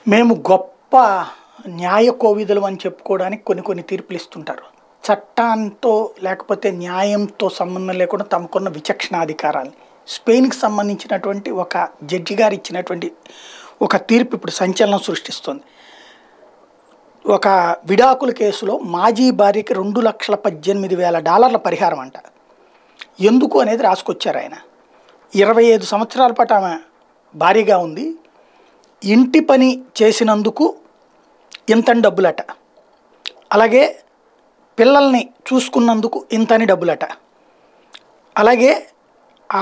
మేము గొప్ప న్యాయ కోవిదులు అని చెప్పుకోవడానికి కొన్ని కొన్ని తీర్పులు ఇస్తుంటారు చట్టంతో లేకపోతే న్యాయంతో సంబంధం లేకుండా తమకున్న విచక్షణాధికారాన్ని స్పెయిన్కి సంబంధించినటువంటి ఒక జడ్జి గారు ఇచ్చినటువంటి ఒక తీర్పు ఇప్పుడు సంచలనం సృష్టిస్తుంది ఒక విడాకుల కేసులో మాజీ భార్యకి రెండు లక్షల పద్దెనిమిది వేల డాలర్ల పరిహారం అంట ఎందుకు అనేది రాసుకొచ్చారు ఆయన ఇరవై ఐదు సంవత్సరాల పాటు ఆమె భారీగా ఉంది ఇంటి పని చేసినందుకు ఇంతని డబ్బులట అలాగే పిల్లల్ని చూసుకున్నందుకు ఇంతని డబ్బులట అలాగే ఆ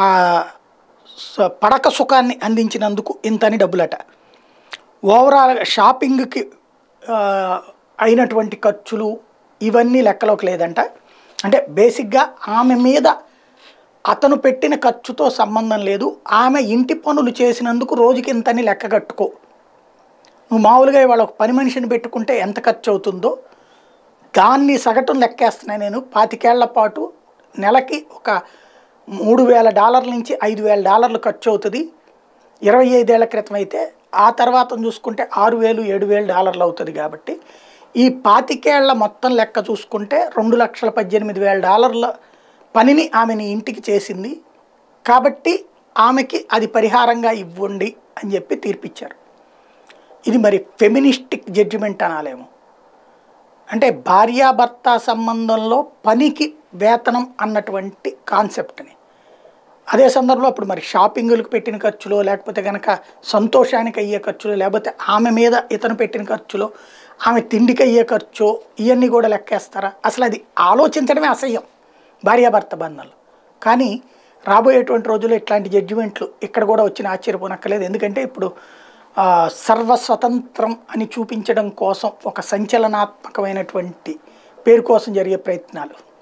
స- పడక సుఖాన్ని అందించినందుకు ఇంతని డబ్బులట ఓవరాల్ షాపింగ్కి ఆ, అయినటువంటి ఖర్చులు ఇవన్నీ లెక్కలోకి లేదంట అంటే బేసిక్గా ఆమె మీద అతను పెట్టిన ఖర్చుతో సంబంధం లేదు ఆమె ఇంటి పనులు చేసినందుకు రోజుకి ఇంతని లెక్క కట్టుకో నువ్వు మామూలుగా ఇవాళ ఒక పని మనిషిని పెట్టుకుంటే ఎంత ఖర్చు అవుతుందో దాన్ని సగటును లెక్కేస్తున్నాను నేను పాతికేళ్ల పాటు నెలకి ఒక మూడు వేల డాలర్ల నుంచి ఐదు వేల డాలర్లు ఖర్చు అవుతుంది ఇరవై ఐదేళ్ల క్రితం అయితే ఆ తర్వాత చూసుకుంటే ఆరు వేలు ఏడు వేలు డాలర్లు అవుతుంది కాబట్టి ఈ పాతికేళ్ల మొత్తం లెక్క చూసుకుంటే రెండు లక్షల పద్దెనిమిది వేల డాలర్ల పనిని ఆమెని ఇంటికి చేసింది కాబట్టి ఆమెకి అది పరిహారంగా ఇవ్వండి అని చెప్పి తీర్పిచ్చారు ఇది మరి ఫెమినిస్టిక్ జడ్జిమెంట్ అనాలేమో అంటే భార్యాభర్త సంబంధంలో పనికి వేతనం అన్నటువంటి కాన్సెప్ట్ని అదే సందర్భంలో అప్పుడు మరి షాపింగులకు పెట్టిన ఖర్చులో లేకపోతే కనుక సంతోషానికి అయ్యే ఖర్చులో లేకపోతే ఆమె మీద ఇతను పెట్టిన ఖర్చులో ఆమె తిండికి అయ్యే ఖర్చు ఇవన్నీ కూడా లెక్కేస్తారా అసలు అది ఆలోచించడమే అసహ్యం భార్యాభర్త బంధంలో కానీ రాబోయేటువంటి రోజుల్లో ఇట్లాంటి జడ్జిమెంట్లు ఇక్కడ కూడా వచ్చిన ఆశ్చర్యపోనక్కర్లేదు ఎందుకంటే ఇప్పుడు ఆ, సర్వస్వతంత్రం అని చూపించడం కోసం ఒక సంచలనాత్మకమైనటువంటి పేరు కోసం జరిగే ప్రయత్నాలు